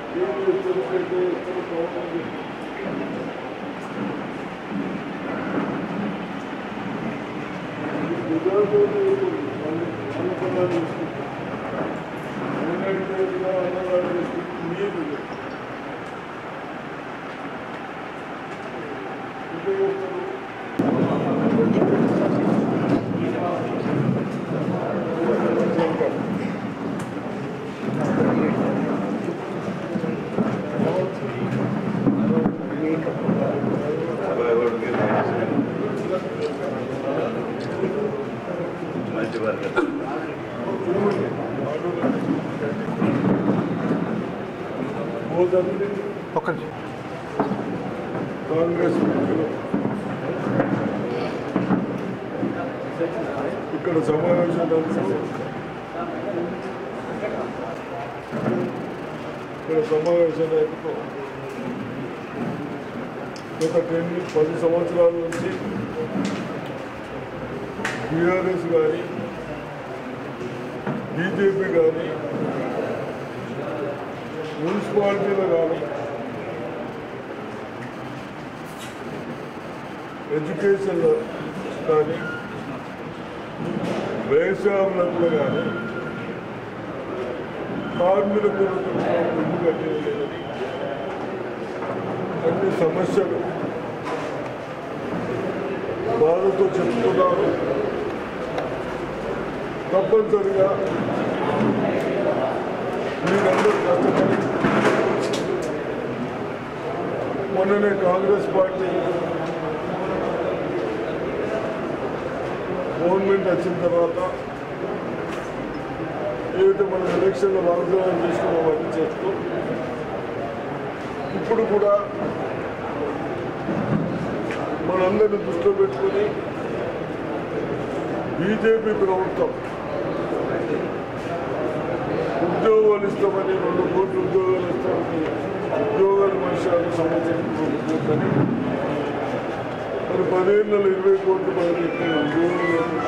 ఏది ఎత్తుకుంటే ఎత్తులు బాగుంది గుజరాత్ అన్నపదాలు తీసుకుంటారు అన్నదాలు తీసుకుంటే మీరు ఉపయోగిస్తారు మంచి వర్గం మోదీ ఒక్క నిమిషం కాంగ్రెస్ ముఖ్యులు ఇక్కడ సమావేశాలు ఇక్కడ సమావేశాలు అయిపోతూ గత టెన్ పది సంవత్సరాల నుంచి బీఆర్ఎస్ కానీ బీజేపీ కానీ మున్సిపాలిటీలు కానీ ఎడ్యుకేషన్లో కానీ వ్యవసాయంలో కానీ కార్మికులకు ముందు కట్టేయలేదని అన్ని సమస్యలు బాధతో చెప్తున్నారు తప్పనిసరిగా మీరందరూ కష్టపడి మొన్ననే కాంగ్రెస్ పార్టీ గవర్నమెంట్ వచ్చిన తర్వాత ఏదైతే మనం ఎలక్షన్లో వాగ్దానం చేసుకున్నాం అవన్నీ చేస్తూ ఇప్పుడు కూడా మనందరినీ దృష్టిలో పెట్టుకుని బీజేపీ ప్రభుత్వం ఉద్యోగాలు ఇస్తామని రెండు కోట్ల ఉద్యోగాలు ఇస్తామని ఉద్యోగాల మనుషులకు సంబంధించిన మరి పదేళ్ళలో ఇరవై కోట్లు మొదలెట్టిన ఉద్యోగులు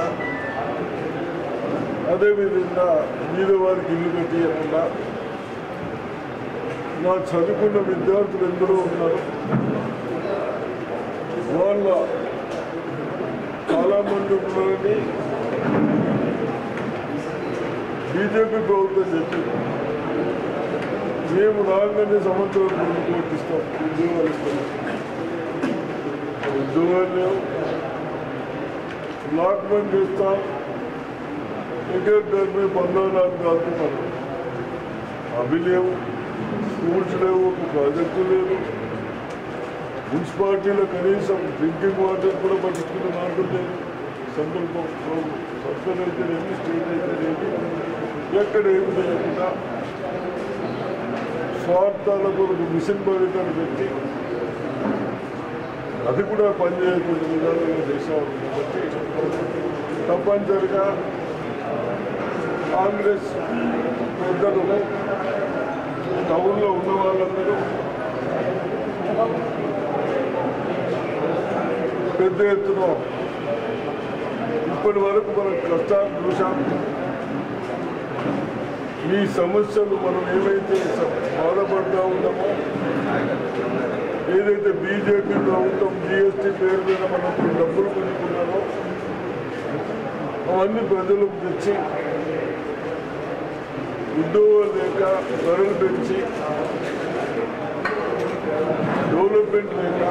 అదేవిధంగా మీద వారికి ఇల్లు కట్టియకుండా నా చదువుకున్న విద్యార్థులు ఎందరో ఉన్నారు వాళ్ళ చాలామంది ఉన్నారని బీజేపీ ప్రభుత్వం చెప్పింది మేము రాగానే సంవత్సరం ముందు కొట్టిస్తాం ఉద్యోగాలు ఇస్తాం ఉద్యోగాలు లేవు లాక్డౌన్ చేస్తాం టికెట్ ధర పంతొమ్మిది నాలుగు కాల్తున్నారు అవి లేవు స్కూల్స్ లేవు ఒక ప్రాజెక్టు లేదు మున్సిపాలిటీలో కనీసం డ్రింకింగ్ వాటర్ కూడా పట్టించుకునే నాటు లేదు సెంట్రల్ సర్కార్ అయితే ఏమి స్టేట్ అయితే ఏమి ఎక్కడ ఏమి లేకుండా స్వార్థాల కొరకు మిషన్ భరితాన్ని పెట్టి అది కూడా పనిచేయకుండా విధాలుగా దేశాలు కాబట్టి తప్పనిసరిగా కాంగ్రెస్ పెద్దలు టౌన్లో ఉన్న వాళ్ళందరూ పెద్ద ఎత్తున ఇప్పటి వరకు మనం కష్టాలు చూసాం ఈ సమస్యలు మనం ఏవైతే స- బాధపడతా ఉన్నామో ఏదైతే బీజేపీ ప్రభుత్వం జిఎస్టీ పేరు మీద మనం కొన్ని డబ్బులు కొనుక్కున్నామో అవన్నీ ప్రజలకు తెచ్చి ఉద్యోగాలు లేక ధరలు పెంచి డెవలప్మెంట్ లేక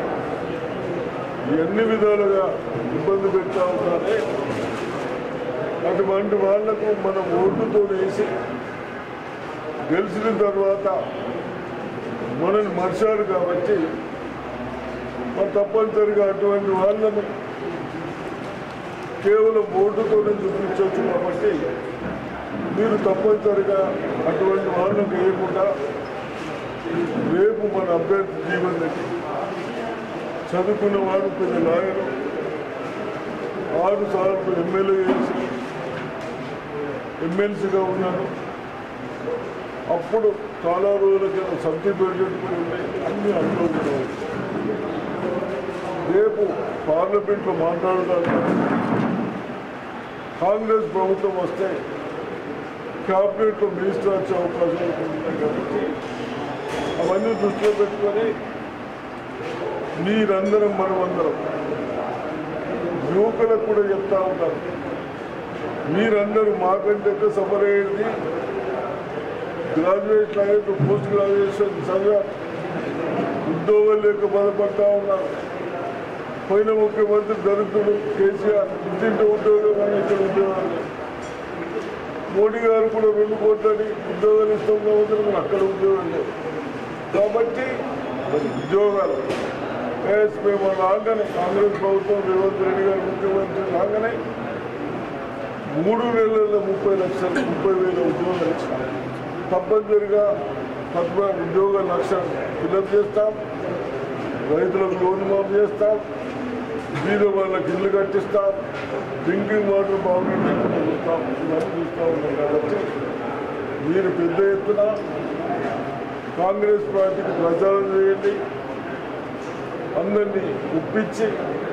ఎన్ని విధాలుగా ఇబ్బంది పెడతా ఉన్నారే అటువంటి వాళ్లకు మనం ఓటుతో వేసి గెలిచిన తర్వాత మనల్ని మర్చారు కాబట్టి మరి తప్పనిసరిగా అటువంటి వాళ్ళని కేవలం ఓటుతోనే చూపించవచ్చు కాబట్టి మీరు తప్పనిసరిగా అటువంటి వాళ్ళకు వేయకుండా రేపు మన అభ్యర్థి జీవన్ రెడ్డి చదువుకున్న వాడు పెద్ద లాయరు ఆరు సార్లు ఎమ్మెల్యే చేసి ఎమ్మెల్సీగా ఉన్నాను అప్పుడు చాలా రోజుల క్రితం సబ్జీ ప్రెసిడెంట్ కూడా ఉన్నాయి అన్ని అనుభవం రేపు పార్లమెంట్లో మాట్లాడదాం కాంగ్రెస్ ప్రభుత్వం వస్తే క్యాబినెట్లో మినిస్టర్ వచ్చే అవకాశాలు కూడా ఉన్నాయి కాబట్టి అవన్నీ దృష్టిలో పెట్టుకొని మీరందరం మనమందరం యువకులకు కూడా చెప్తా ఉంటారు మీరందరూ మాకంటే ఎక్కువ సఫర్ అయ్యేది గ్రాడ్యుయేషన్ అయ్యేది పోస్ట్ గ్రాడ్యుయేషన్ చదివా ఉద్యోగం లేక బాధపడతా ఉన్నారు పోయిన ముఖ్యమంత్రి దరిద్రుడు కేసీఆర్ ఇంటింటి ఉద్యోగం అని ఇక్కడ ఉద్యోగాలు లేవు. మోడీ గారు కూడా రెండు కోట్లని ఉద్యోగాలు ఇస్తాం కాబట్టి మనకు అక్కడ ఉద్యోగాలు లేవు కాబట్టి ఉద్యోగాలు ఎస్ మేము రాగానే కాంగ్రెస్ ప్రభుత్వం రేవంత్ రెడ్డి గారు ముఖ్యమంత్రి రాగానే మూడు నెలల ముప్పై లక్షలు ముప్పై వేల ఉద్యోగాలు ఇచ్చాం తప్పనిసరిగా తప్ప ఉద్యోగ లక్ష్యం ఫిలప్ చేస్తాం రైతులకు లోన్ మాఫ్ చేస్తాం బీద వాళ్ళకి ఇల్లు కట్టిస్తాం డ్రింకింగ్ వాటర్ బాగుంటుంది చూస్తాం ఇవన్నీ చూస్తూ ఉన్నాం కాబట్టి మీరు పెద్ద ఎత్తున కాంగ్రెస్ పార్టీకి ప్రచారం చేయండి అందరినీ ఒప్పించి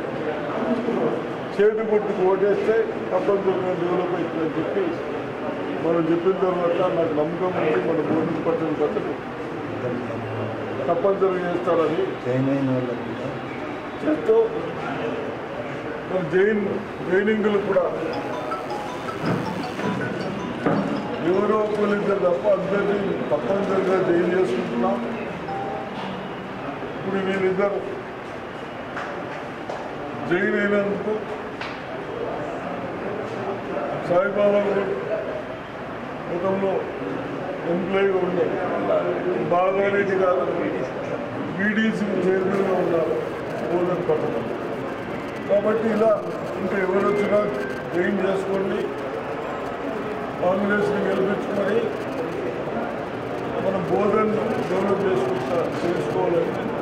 చేతి గుర్తుకు ఓటేస్తే తప్పనిసరిగా డెవలప్ అవుతుందని చెప్పి మనం చెప్పిన తర్వాత నాకు నమ్మకం ఉంది మన ఓటింగ్ పట్టిన పద్ధతి తప్పనిసరిగా చేస్తారని చైన్ అయిన వాళ్ళకి కూడా చేస్తూ మన జైన్ జైనింగులు కూడా ఎవరో ఒకరిద్దరు తప్ప అందరినీ తప్పనిసరిగా జైలు చేసుకుంటున్నాం ఇప్పుడు వీళ్ళిద్దరు జైలు అయినందుకు సాయిబాబా కూడా గతంలో ఎంప్లాయీగా ఉండే బాగారెడ్డి గారు బీడీసీ చైర్మన్గా ఉన్నారు ఓదన్ పట్టణం కాబట్టి ఇలా ఇంకా ఎవరు వచ్చినా జైన్ చేసుకోండి కాంగ్రెస్ని గెలిపించుకొని మనం బోధన్ డెవలప్ చేసుకుంటా చేసుకోవాలని